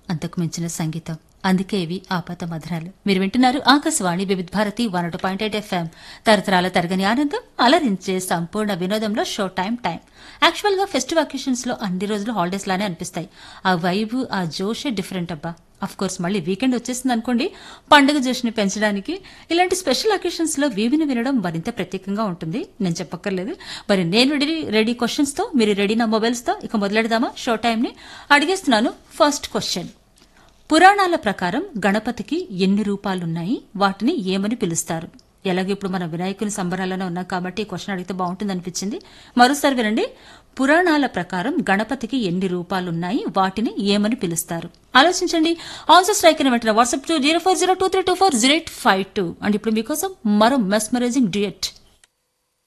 అంతకు మించిన సంగీతం అందుకే ఇవి ఆపత మధురాలు మీరు వింటున్నారు ఆకాశవాణి వివిధ భారతి వన్ ఒకటి పాయింట్ ఎయిట్ ఎఫ్ఎం తరతరాల తరగని ఆనందం అలరించే సంపూర్ణ వినోదంలో షో టైం టైం యాక్చువల్ గా ఫెస్టివ్ అకేషన్స్ లో అన్ని రోజులు హాలిడేస్ లానే అనిపిస్తాయి ఆ వైబు ఆ జోషే డిఫరెంట్ అబ్బా అఫ్ కోర్స్ మళ్ళీ వీకెండ్ వచ్చేసింది అనుకోండి పండుగ జోష్ని పెంచడానికి ఇలాంటి స్పెషల్ అకేషన్స్ లో వీవిని వినడం మరింత ప్రత్యేకంగా ఉంటుంది నేను చెప్పక్కర్లేదు మరి నేను రెడీ రెడీ క్వశ్చన్స్ తో మీరు రెడీ నా మొబైల్స్ తో ఇక మొదలెడదామా షో టైం ని అడిగేస్తున్నాను ఫస్ట్ క్వశ్చన్ పురాణాల ప్రకారం గణపతికి ఎన్ని రూపాలున్నాయి వాటిని ఏమని పిలుస్తారు ఎలాగో ఇప్పుడు మన వినాయకుని సంబరాలను ఉన్నాం కాబట్టి ఈ క్వశ్చన్ అడిగితే బాగుంటుంది అనిపించింది మరోసారి వినండి పురాణాల ప్రకారం గణపతికి ఎన్ని రూపాలున్నాయి వాటిని ఏమని పిలుస్తారు ఆలోచించండి ఆన్సర్ స్ట్రైక్ అని వెంటనే WhatsApp to zero four zero two three two four zero eight five two and ఇప్పుడు మీకోసం మరో మెస్మరైజింగ్ డ్యూయట్